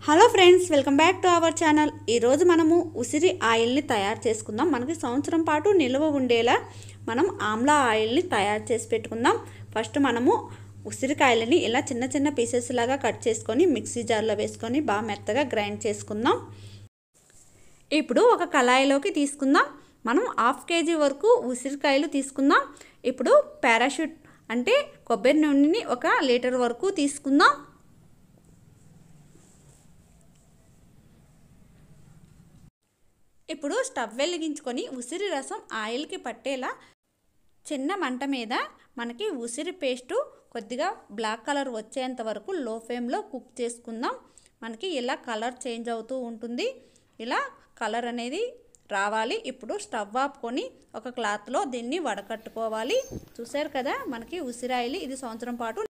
hello friends welcome back to our channel ఈరోజు మనము ఉసిరి ఆయిల్ని తయారు చేసుకుందాం మనకి సంవత్సరం పాటు నిల్వ ఉండేలా మనం ఆమ్లా ఆయిల్ని తయారు చేసి పెట్టుకుందాం ఫస్ట్ మనము ఉసిరికాయలని ఇలా చిన్న చిన్న పీసెస్ లాగా కట్ చేసుకొని మిక్సీ జార్లో వేసుకొని బాగా మెత్తగా గ్రైండ్ చేసుకుందాం ఇప్పుడు ఒక కళాయిలోకి తీసుకుందాం మనం హాఫ్ కేజీ వరకు ఉసిరికాయలు తీసుకుందాం ఇప్పుడు పారాషూట్ అంటే కొబ్బరి నూనెని ఒక లీటర్ వరకు తీసుకుందాం ఇప్పుడు స్టవ్ వెలిగించుకొని ఉసిరి రసం ఆయిల్కి పట్టేలా చిన్న మంట మీద మనకి ఉసిరి పేస్టు కొద్దిగా బ్లాక్ కలర్ వచ్చేంత వరకు లో ఫ్లేమ్లో కుక్ చేసుకుందాం మనకి ఇలా కలర్ చేంజ్ అవుతూ ఉంటుంది ఇలా కలర్ అనేది రావాలి ఇప్పుడు స్టవ్ ఆపుకొని ఒక క్లాత్లో దీన్ని వడకట్టుకోవాలి చూసారు కదా మనకి ఉసిరాయిలు ఇది సంవత్సరం పాటు